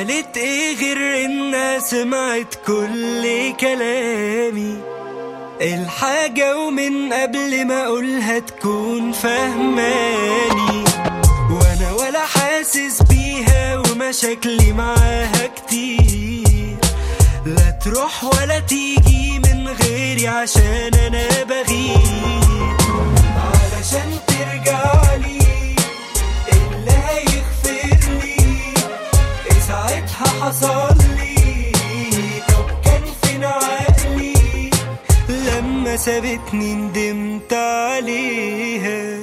قالت ايه غير انها سمعت كل كلامي الحاجة ومن قبل ما اقولها تكون فهماني وانا ولا حاسس بيها ومشاكلي معاها كتير لا تروح ولا تيجي من غيري عشان انا بغير علشان ترجعلي اللي هيغفر لي إيه ساعتها حصل لي طب كان فين عقلي لما سابتني ندمت عليها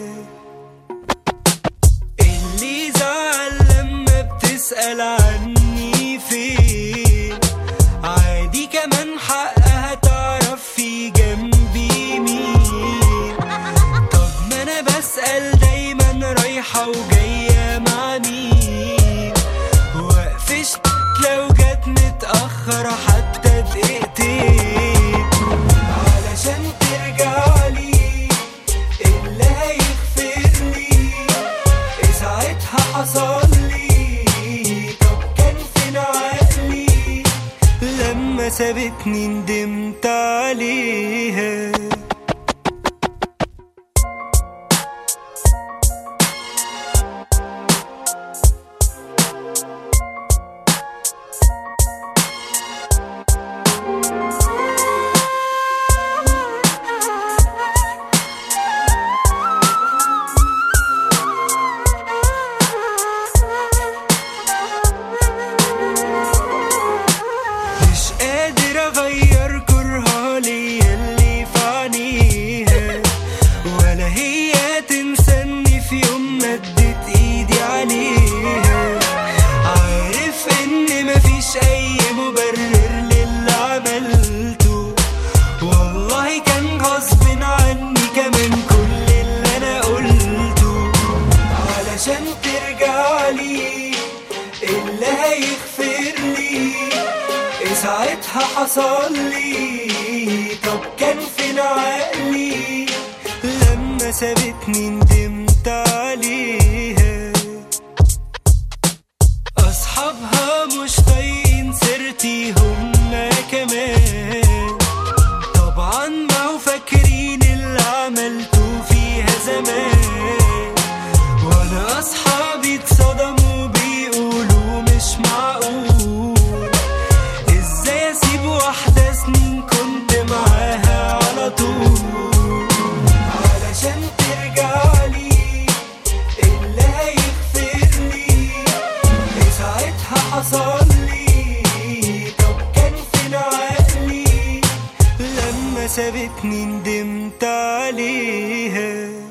اللي زعل لما بتسأل عني فين عادي كمان حقها تعرف في جنبي مين طب ما انا بسأل دايما رايحة وجاية مع مين وقفش لو جت متأخرة حتى دقيقتين علشان ترجعلي اللي هيغفر لي إيه ساعتها حصل لي طب كان فين عقلي لما سابتني ندمت عليها مش قادر اغير كرهها ليا اللي في عينيها ولا هي تنساني في يوم مدت ايدي عليها عارف ان مفيش اي مبرر للي عملته والله كان غصب عني كمان كل اللي انا قلته علشان ترجعلي اللي هيغفر لي إيه ساعتها حصل لي طب كان فين عقلي لما سابتني ندمت عليها أصحابها مش طايقين سيرتي هما كمان طبعا ما هو فاكرين اللي عملته فيها زمان وانا اصحابي اتصدموا بيقولوا مش معقول ازاي اسيب واحدة سنين كنت معاها على طول علشان ترجعلي اللي هيغفر لي إيه ساعتها حصل لي طب كان فين عقلي لما سابتني ندمت عليها